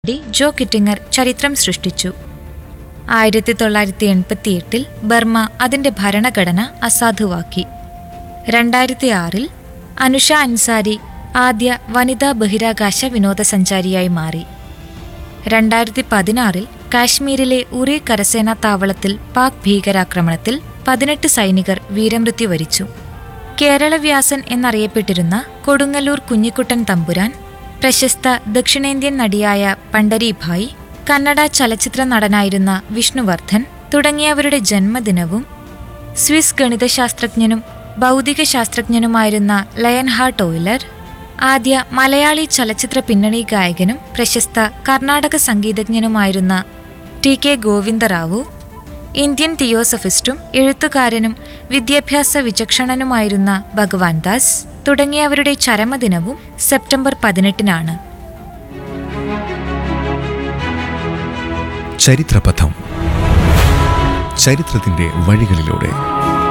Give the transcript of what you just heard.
D ജോ കിറ്റിങ്ങർ ചരിത്രം സൃഷ്ടിച്ചു ആയിരത്തി തൊള്ളായിരത്തി എൺപത്തിയെട്ടിൽ ബർമ്മ അതിന്റെ ഭരണഘടന അസാധുവാക്കി രണ്ടായിരത്തി ആറിൽ അനുഷ അൻസാരി ആദ്യ വനിതാ ബഹിരാകാശ വിനോദസഞ്ചാരിയായി മാറി രണ്ടായിരത്തി പതിനാറിൽ കാശ്മീരിലെ ഉറി കരസേനാ താവളത്തിൽ പാക് ഭീകരാക്രമണത്തിൽ പതിനെട്ട് സൈനികർ വീരമൃത്യു വരിച്ചു കേരളവ്യാസൻ എന്നറിയപ്പെട്ടിരുന്ന കൊടുങ്ങല്ലൂർ കുഞ്ഞിക്കുട്ടൻ തമ്പുരാൻ പ്രശസ്ത ദക്ഷിണേന്ത്യൻ നടിയായ പണ്ഡരിഭായ് കന്നഡ ചലച്ചിത്ര നടനായിരുന്ന വിഷ്ണുവർദ്ധൻ തുടങ്ങിയവരുടെ ജന്മദിനവും സ്വിസ് ഗണിതശാസ്ത്രജ്ഞനും ഭൗതിക ശാസ്ത്രജ്ഞനുമായിരുന്ന ലയൻഹാർട്ട് ഓയിലർ ആദ്യ മലയാളി ചലച്ചിത്ര പിന്നണി ഗായകനും പ്രശസ്ത കർണാടക സംഗീതജ്ഞനുമായിരുന്ന ടി കെ ഗോവിന്ദറാവു ഇന്ത്യൻ തിയോസഫിസ്റ്റും എഴുത്തുകാരനും വിദ്യാഭ്യാസ വിചക്ഷണനുമായിരുന്ന ഭഗവാൻ ദാസ് തുടങ്ങിയവരുടെ ചരമദിനവും സെപ്റ്റംബർ പതിനെട്ടിനാണ് ചരിത്രപഥം ചരിത്രത്തിന്റെ വഴികളിലൂടെ